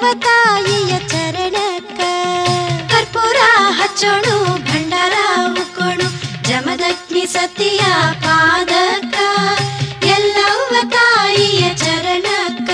ಎಲ್ಲವ್ವ ತಾಯಿಯ ಚರಣಕ್ಕ ಕರ್ಪೂರ ಹಚ್ಚೋಣು ಭಂಡಾರ ಉಕ್ಕೋಣು ಜಮದಗ್ನಿ ಸತಿಯ ಪಾದಕ್ಕ ಎಲ್ಲವ್ವ ತಾಯಿಯ ಚರಣಕ್ಕ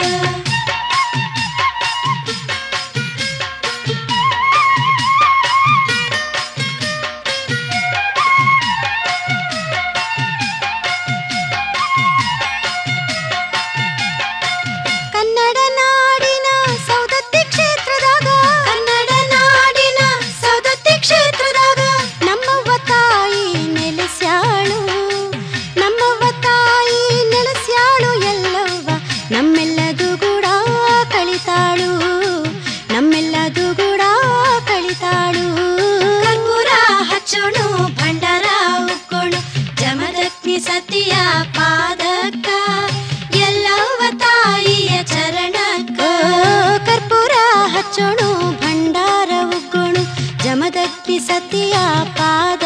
ಕನ್ನಡ ನಾಡಿನ ಸೌದತ್ತಿ ಕ್ಷೇತ್ರದಾಗ ಕನ್ನಡ ನಾಡಿನ ಸೌದತ್ತಿ ಕ್ಷೇತ್ರದಾಗ ನಮ್ಮವ್ವ ತಾಯಿ ನೆಲೆಸ್ಯಾಳು ನಮ್ಮವ್ವ ತಾಯಿ ನೆಲೆಸ್ಯಾಳು ಎಲ್ಲವ್ವ ನಮ್ಮೆಲ್ಲದು ಕೂಡ ಕಳಿತಾಳು ನಮ್ಮೆಲ್ಲದು ಕೂಡ ಕಳಿತಾಳು ಕರ್ಪೂರ ಹಚ್ಚೋಣು ಭಂಡಾರ ಉಕ್ಕೋಣು ಜಮದಗ್ನಿ ಸತಿಯ ಪಾದಕ್ಕ ಎಲ್ಲವ್ವ ತಾಯಿಯ ಚರಣಕ್ಕ ಕರ್ಪೂರ ಹಚ್ಚೋಣು ಭಂಡಾರ ಉಕ್ಕೋಣು ಜಮದಗ್ನಿ ಸತಿಯ ಪಾದ